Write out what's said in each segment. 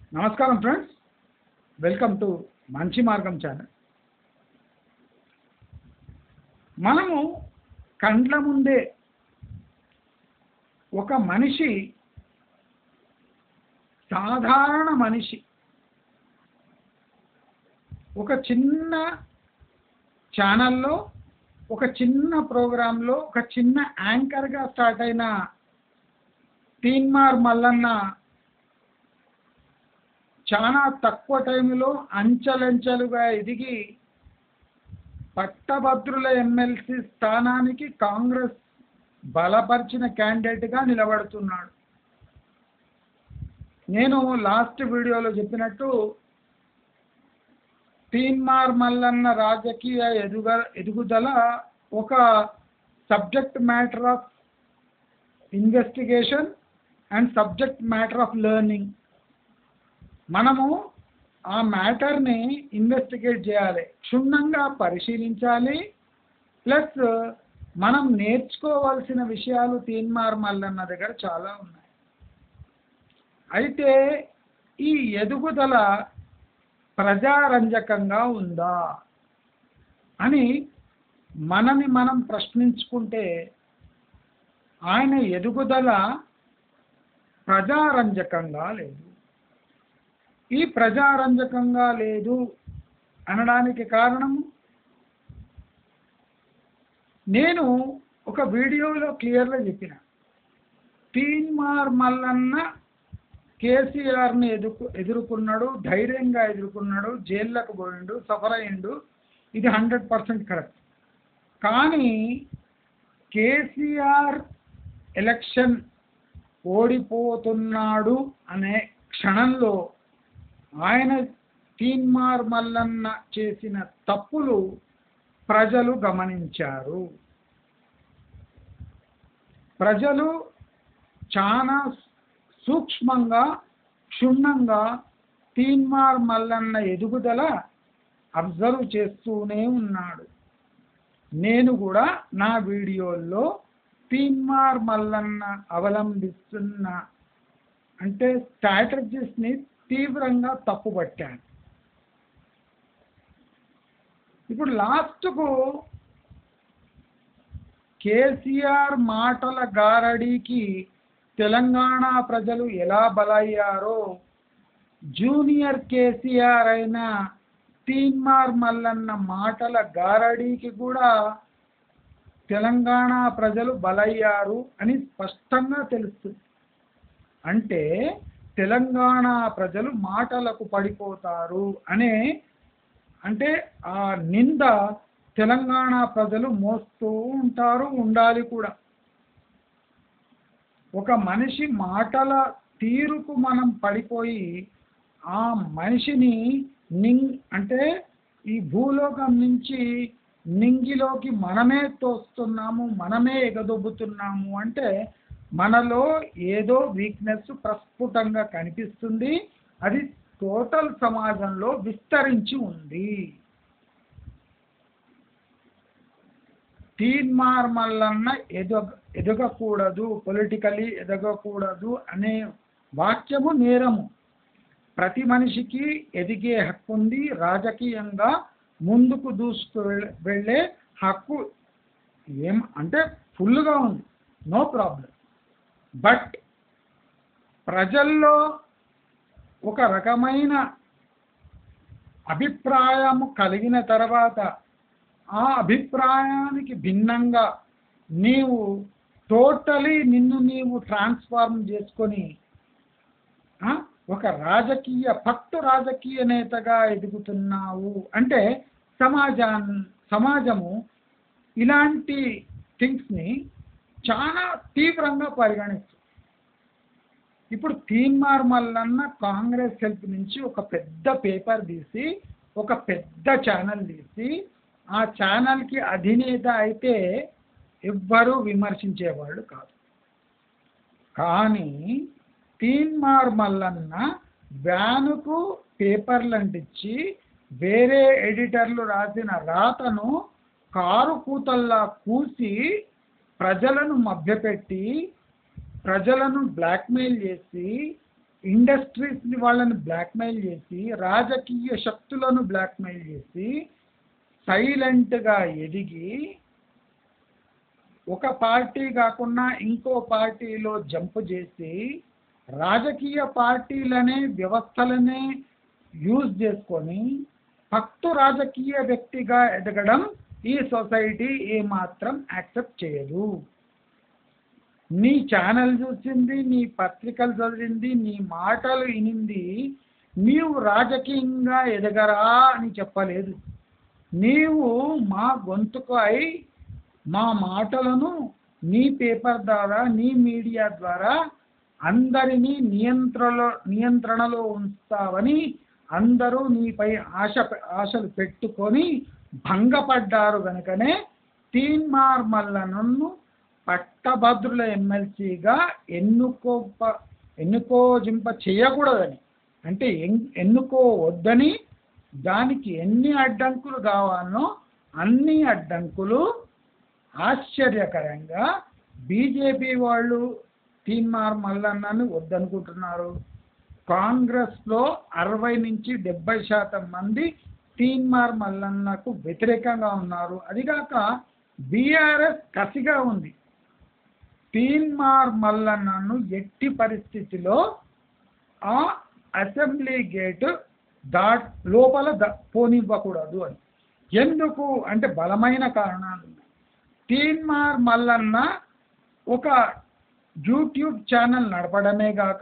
నమస్కారం friends welcome to మంచి మార్గం ఛానల్ మనము కండ్ల ముందే ఒక మనిషి సాధారణ మనిషి ఒక చిన్న ఛానల్లో ఒక చిన్న ప్రోగ్రాంలో ఒక చిన్న యాంకర్గా స్టార్ట్ అయిన తీన్మార్ మల్లన్న చాలా తక్కువ టైంలో అంచెలంచెలుగా ఎదిగి పట్టభద్రుల ఎమ్మెల్సీ స్థానానికి కాంగ్రెస్ బలపరిచిన క్యాండిడేట్గా నిలబడుతున్నాడు నేను లాస్ట్ వీడియోలో చెప్పినట్టు తీన్మార్ మల్లన్న రాజకీయ ఎదుగ ఎదుగుదల ఒక subject matter of investigation and subject matter of learning మనము ఆ మ్యాటర్ని ఇన్వెస్టిగేట్ చేయాలి క్షుణ్ణంగా పరిశీలించాలి ప్లస్ మనం నేర్చుకోవాల్సిన విషయాలు తీన్మార్ మల్లన్న దగ్గర చాలా ఉన్నాయి అయితే ఈ ఎదుగుదల ప్రజారంజకంగా ఉందా అని మనని మనం ప్రశ్నించుకుంటే ఆయన ఎదుగుదల ప్రజారంజకంగా లేదు ఈ ప్రజారంజకంగా లేదు అనడానికి కారణం నేను ఒక వీడియోలో క్లియర్గా చెప్పిన తీన్మార్ మల్లన్న కేసీఆర్ని ఎదుర్కొ ఎదుర్కొన్నాడు ధైర్యంగా ఎదుర్కొన్నాడు జైళ్ళకు పోయిండు సఫర్ అయ్యిండు ఇది హండ్రెడ్ పర్సెంట్ కరెక్ట్ కానీ కేసీఆర్ ఎలక్షన్ ఓడిపోతున్నాడు అనే క్షణంలో ఆయన తీన్మార్ మల్లన్న చేసిన తప్పులు ప్రజలు గమనించారు ప్రజలు చాలా సూక్ష్మంగా క్షుణ్ణంగా తీన్మార్ మల్లన్న ఎదుగుదల అబ్జర్వ్ చేస్తూనే ఉన్నాడు నేను కూడా నా వీడియోల్లో తీన్మార్ మల్లన్న అవలంబిస్తున్న అంటే స్ట్రాటజీస్ని తీవ్రంగా తప్పుపట్టాను ఇప్పుడు లాస్ట్కు కేసీఆర్ మాటల గారడీకి తెలంగాణ ప్రజలు ఎలా బలయ్యారో జూనియర్ కేసీఆర్ అయిన తీన్మార్ మల్లన్న మాటల గారడీకి కూడా తెలంగాణ ప్రజలు బలయ్యారు అని స్పష్టంగా తెలుస్తుంది అంటే తెలంగాణ ప్రజలు మాటలకు పడిపోతారు అనే అంటే ఆ నింద తెలంగాణ ప్రజలు మోస్తూ ఉంటారు ఉండాలి కూడా ఒక మనిషి మాటల తీరుకు మనం పడిపోయి ఆ మనిషిని నింగ్ అంటే ఈ భూలోకం నుంచి నింగిలోకి మనమే తోస్తున్నాము మనమే ఎగదొబ్బుతున్నాము అంటే మనలో ఏదో వీక్నెస్ ప్రస్ఫుటంగా కనిపిస్తుంది అది టోటల్ సమాజంలో విస్తరించి ఉంది తీన్మార్ మల్లన్న ఎదగ ఎదగకూడదు పొలిటికలీ ఎదగకూడదు అనే వాక్యము నేరము ప్రతి మనిషికి ఎదిగే హక్కు ఉంది రాజకీయంగా ముందుకు దూసుకు వెళ్ళే హక్కు ఏం అంటే ఫుల్గా ఉంది నో ప్రాబ్లం బట్ ప్రజల్లో ఒక రకమైన అభిప్రాయము కలిగిన తర్వాత ఆ అభిప్రాయానికి భిన్నంగా నీవు టోటలీ నిన్ను నీవు ట్రాన్స్ఫార్మ్ చేసుకొని ఒక రాజకీయ పట్టు రాజకీయ నేతగా ఎదుగుతున్నావు అంటే సమాజాన్ సమాజము ఇలాంటి థింగ్స్ని చాలా తీవ్రంగా పరిగణిస్తుంది ఇప్పుడు తీన్మార్ మల్లన్న కాంగ్రెస్ హెల్ప్ నుంచి ఒక పెద్ద పేపర్ తీసి ఒక పెద్ద ఛానల్ తీసి ఆ ఛానల్కి అధినేత అయితే ఎవ్వరూ విమర్శించేవాళ్ళు కాదు కానీ తీన్మార్ మల్లన్న వ్యానుకు పేపర్లు అంటించి వేరే ఎడిటర్లు రాసిన రాతను కారు కూతల్లా కూసి ప్రజలను మభ్యపెట్టి ప్రజలను బ్లాక్మెయిల్ చేసి ఇండ ఇండస్ట్రీస్ని వాళ్ళని బ్లాక్మెయిల్ చేసి రాజకీయ శక్తులను బ్లాక్మెయిల్ చేసి సైలెంట్గా ఎదిగి ఒక పార్టీ కాకుండా ఇంకో పార్టీలో జంప్ చేసి రాజకీయ పార్టీలనే వ్యవస్థలనే యూజ్ చేసుకొని భక్తు రాజకీయ వ్యక్తిగా ఎదగడం ఈ సొసైటీ ఏమాత్రం యాక్సెప్ట్ చేయదు నీ ఛానల్ చూసింది నీ పత్రికలు చదివింది నీ మాటలు వినింది నీవు రాజకీయంగా ఎదగరా అని చెప్పలేదు నీవు మా గొంతుకై మా మాటలను నీ పేపర్ ద్వారా నీ మీడియా ద్వారా అందరినీ నియంత్రణలో నియంత్రణలో ఉంచుతావని అందరూ నీపై ఆశ ఆశలు పెట్టుకొని భంగపడ్డారు కనుకనే తీన్మార్ మల్లనను పట్టభద్రుల ఎమ్మెల్సీగా ఎన్నుకోప ఎన్నుకోజింప చేయకూడదని అంటే ఎన్ ఎన్నుకోవద్దని దానికి ఎన్ని అడ్డంకులు కావాలనో అన్ని అడ్డంకులు ఆశ్చర్యకరంగా బీజేపీ వాళ్ళు తీన్మార్ మల్లన్నను వద్దనుకుంటున్నారు కాంగ్రెస్లో అరవై నుంచి డెబ్బై శాతం మంది తీన్మార్ మల్లన్నకు వ్యతిరేకంగా ఉన్నారు అదిగాక బీఆర్ఎస్ కసిగా ఉంది తీన్మార్ మల్లన్నను ఎట్టి పరిస్థితిలో ఆ అసెంబ్లీ గేటు దాట్ లోపల ద పోనివ్వకూడదు అని ఎందుకు అంటే బలమైన కారణాలు ఉన్నాయి తీన్మార్ మల్లన్న ఒక యూట్యూబ్ ఛానల్ నడపడమే గాక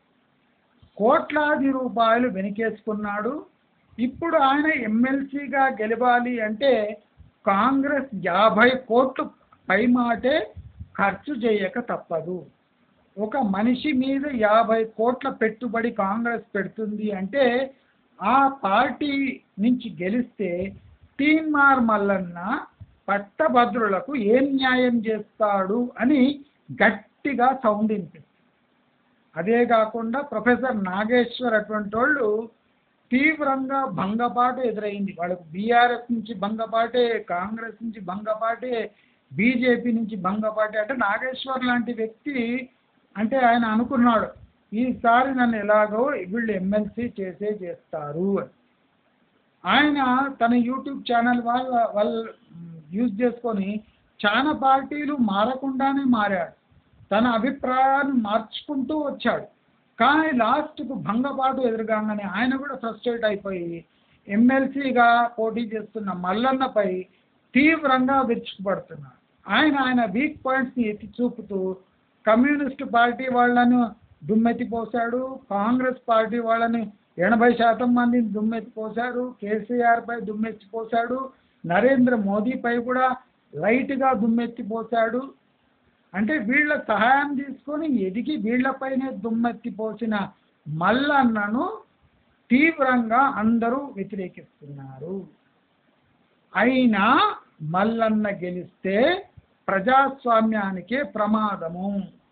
కోట్లాది రూపాయలు వెనకేసుకున్నాడు ఇప్పుడు ఆయన ఎమ్మెల్సీగా గెలవాలి అంటే కాంగ్రెస్ యాభై కోట్లు పైమాటే ఖర్చు చేయక తప్పదు ఒక మనిషి మీద యాభై కోట్ల పెట్టుబడి కాంగ్రెస్ పెడుతుంది అంటే ఆ పార్టీ నుంచి గెలిస్తే తీన్మార్ మల్లన్న పట్టభద్రులకు ఏం న్యాయం చేస్తాడు అని గట్టిగా సౌండ్ వినిపిస్తుంది అదే కాకుండా ప్రొఫెసర్ నాగేశ్వర్ అటువంటి వాళ్ళు తీవ్రంగా భంగపాటు ఎదురైంది వాళ్ళకు బీఆర్ఎస్ నుంచి భంగపాటే కాంగ్రెస్ నుంచి భంగపాటే బీజేపీ నుంచి భంగపాటే అంటే నాగేశ్వర్ లాంటి వ్యక్తి అంటే ఆయన అనుకున్నాడు ఈసారి నన్ను ఎలాగో వీళ్ళు ఎమ్మెల్సీ చేసే చేస్తారు అని ఆయన తన యూట్యూబ్ ఛానల్ వాళ్ళ వాళ్ళు యూజ్ చేసుకొని చాలా పార్టీలు మారకుండానే మారాడు తన అభిప్రాయాన్ని మార్చుకుంటూ వచ్చాడు కానీ లాస్ట్కు భంగపాటు ఎదురుగానే ఆయన కూడా ఫ్రస్ట్రేట్ అయిపోయి ఎమ్మెల్సీగా పోటీ చేస్తున్న మల్లన్నపై తీవ్రంగా విరుచుకుపడుతున్నాడు ఆయన ఆయన వీక్ పాయింట్స్ని ఎత్తి చూపుతూ కమ్యూనిస్ట్ పార్టీ వాళ్ళను దుమ్మెత్తిపోశాడు కాంగ్రెస్ పార్టీ వాళ్ళని ఎనభై శాతం మందిని దుమ్మెత్తిపోశాడు కేసీఆర్పై దుమ్మెత్తిపోశాడు నరేంద్ర మోదీపై కూడా లైట్గా దుమ్మెత్తిపోశాడు అంటే వీళ్ళ సహాయం తీసుకొని ఎదిగి వీళ్ళపైనే దుమ్మెత్తిపోసిన మల్లన్నను తీవ్రంగా అందరూ వ్యతిరేకిస్తున్నారు అయినా మల్లన్న గెలిస్తే ప్రజాస్వామ్యానికే ప్రమాదము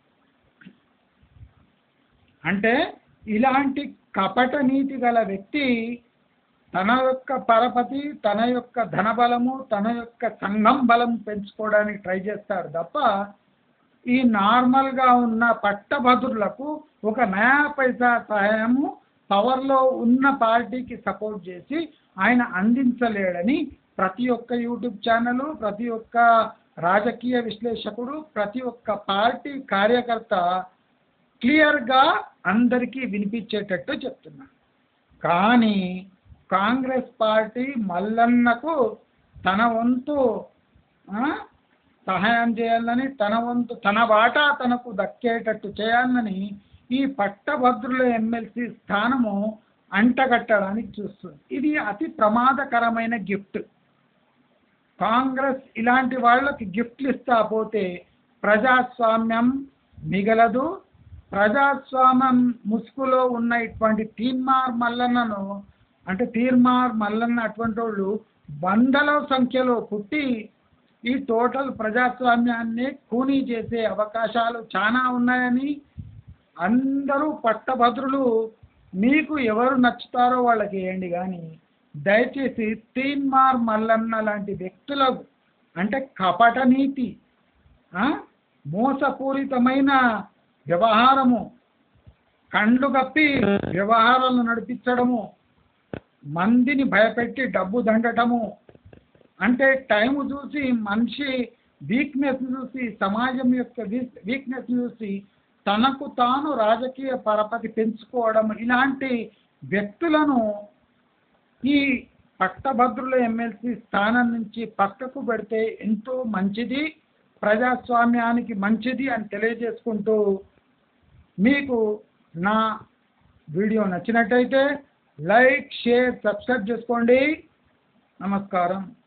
అంటే ఇలాంటి కపట నీతి గల వ్యక్తి తన యొక్క పరపతి తన యొక్క ధనబలము తన యొక్క సంఘం బలం పెంచుకోవడానికి ట్రై చేస్తాడు తప్ప ఈ నార్మల్గా ఉన్న పట్టభద్రులకు ఒక నయా పైసా సహాయము పవర్లో ఉన్న పార్టీకి సపోర్ట్ చేసి ఆయన అందించలేడని ప్రతి ఒక్క యూట్యూబ్ ఛానల్ ప్రతి ఒక్క రాజకీయ విశ్లేషకుడు ప్రతి ఒక్క పార్టీ కార్యకర్త క్లియర్గా అందరికీ వినిపించేటట్టు చెప్తున్నారు కానీ కాంగ్రెస్ పార్టీ మల్లన్నకు తన వంతు ఆ, సహాయం చేయాలని తన వంతు తన వాటా తనకు దక్కేటట్టు చేయాలని ఈ పట్టభద్రుల ఎమ్మెల్సీ స్థానము అంటగట్టడానికి చూస్తుంది ఇది అతి ప్రమాదకరమైన గిఫ్ట్ కాంగ్రెస్ ఇలాంటి వాళ్ళకి గిఫ్ట్లు ఇస్తా పోతే ప్రజాస్వామ్యం మిగలదు ప్రజాస్వామ్యం ముసుగులో ఉన్న ఇటువంటి తీన్మార్ మల్లన్నను అంటే తీర్మార్ మల్లన్న అటువంటి వాళ్ళు వందల సంఖ్యలో పుట్టి ఈ టోటల్ ప్రజాస్వామ్యాన్ని కూనీ చేసే అవకాశాలు చాలా ఉన్నాయని అందరూ పట్టభద్రులు మీకు ఎవరు నచ్చుతారో వాళ్ళకి వేయండి కానీ దయచేసి తీన్మార్ మల్లన్న లాంటి వ్యక్తులకు అంటే కపట నీతి ఆ, మోసపూరితమైన వ్యవహారము కండ్లు కప్పి వ్యవహారాలను నడిపించడము మందిని భయపెట్టి డబ్బు దండటము అంటే టైం చూసి మనిషి వీక్నెస్ చూసి సమాజం యొక్క వీక్నెస్ చూసి తనకు తాను రాజకీయ పరపతి పెంచుకోవడం ఇలాంటి వ్యక్తులను ఈ పట్టభద్రుల ఎమ్మెల్సీ స్థానం నుంచి పక్కకు పెడితే ఎంతో మంచిది ప్రజాస్వామ్యానికి మంచిది అని తెలియజేసుకుంటూ మీకు నా వీడియో నచ్చినట్టయితే లైక్ షేర్ సబ్స్క్రైబ్ చేసుకోండి నమస్కారం